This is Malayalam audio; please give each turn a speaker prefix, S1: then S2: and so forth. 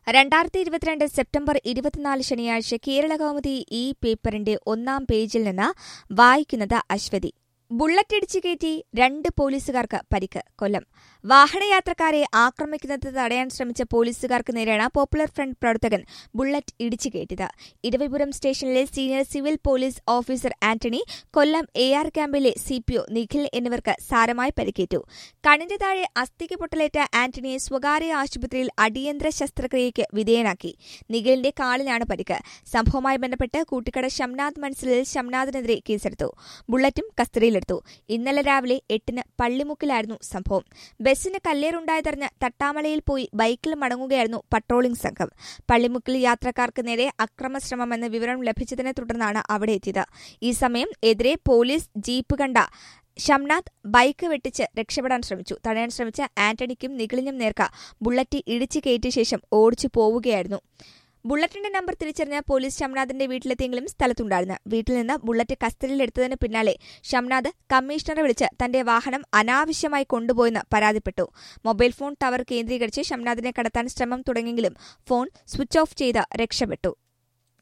S1: രണ്ടായിരത്തി ഇരുപത്തിരണ്ട് സെപ്റ്റംബർ ഇരുപത്തിനാല് ശനിയാഴ്ച കേരളകൗമുദി ഈ പേപ്പറിന്റെ ഒന്നാം പേജിൽ നിന്ന് വായിക്കുന്നത് അശ്വതി ബുള്ളറ്റ് ഇടിച്ചു കയറ്റി രണ്ട് പോലീസുകാർക്ക് പരിക്ക് കൊല്ലം വാഹനയാത്രക്കാരെ ആക്രമിക്കുന്നത് തടയാൻ ശ്രമിച്ച പോലീസുകാർക്ക് നേരെയാണ് പോപ്പുലർ ഫ്രണ്ട് പ്രവർത്തകൻ ബുള്ളറ്റ് ഇടിച്ചു കയറ്റിയത് ഇരവിപുരം സ്റ്റേഷനിലെ senior civil police officer Antony Kollam A R ക്യാമ്പിലെ സിപിഒ നിഖിൽ എന്നിവർക്ക് സാരമായി പരിക്കേറ്റു കണ്ണിന്റെ താഴെ അസ്ഥിക്ക് പൊട്ടലേറ്റ ആന്റണിയെ സ്വകാര്യ ആശുപത്രിയിൽ അടിയന്തര ശസ്ത്രക്രിയയ്ക്ക് വിധേയനാക്കി നിഖിലിന്റെ കാലിലാണ് പരിക്ക് സംഭവവുമായി ബന്ധപ്പെട്ട് കൂട്ടിക്കട ഷംനാഥ് മൻസിലിൽ ഷംനാഥിനെതിരെ കേസെടുത്തു ബുള്ളറ്റും കസ്റ്റഡിയിലെടുത്തു ഇന്നലെ രാവിലെ എട്ടിന് പള്ളിമുക്കിലായിരുന്നു സംഭവം ബസ്സിന് കല്ലേറുണ്ടായതറിഞ്ഞ് തട്ടാമലയിൽ പോയി ബൈക്കിൽ മടങ്ങുകയായിരുന്നു പട്രോളിംഗ് സംഘം പള്ളിമുക്കിൽ യാത്രക്കാർക്ക് നേരെ അക്രമശ്രമമെന്ന വിവരം ലഭിച്ചതിനെ തുടർന്നാണ് അവിടെ എത്തിയത് ഈ സമയം എതിരെ പോലീസ് ജീപ്പ് കണ്ട ഷംനാഥ് ബൈക്ക് വെട്ടിച്ച് രക്ഷപ്പെടാൻ ശ്രമിച്ചു തടയാൻ ശ്രമിച്ച ആന്റണിക്കും നിഖിലിനും നേർക്ക ബുള്ളറ്റ് ഇടിച്ചു കയറ്റിയ ശേഷം ഓടിച്ചു പോവുകയായിരുന്നു ബുള്ളറ്റിന്റെ നമ്പർ തിരിച്ചറിഞ്ഞ പോലീസ് ഷംനാഥിന്റെ വീട്ടിലെത്തിയെങ്കിലും സ്ഥലത്തുണ്ടായിരുന്നു വീട്ടിൽ നിന്ന് ബുള്ളറ്റ് കസ്റ്റഡിയിലെടുത്തതിന് പിന്നാലെ ഷംനാഥ് കമ്മീഷണറെ വിളിച്ച് തന്റെ വാഹനം അനാവശ്യമായി കൊണ്ടുപോയെന്ന് പരാതിപ്പെട്ടു മൊബൈൽ ഫോൺ ടവർ കേന്ദ്രീകരിച്ച് ഷംനാഥിനെ കടത്താൻ ശ്രമം തുടങ്ങിയെങ്കിലും ഫോൺ സ്വിച്ച് ഓഫ് ചെയ്ത് രക്ഷപ്പെട്ടു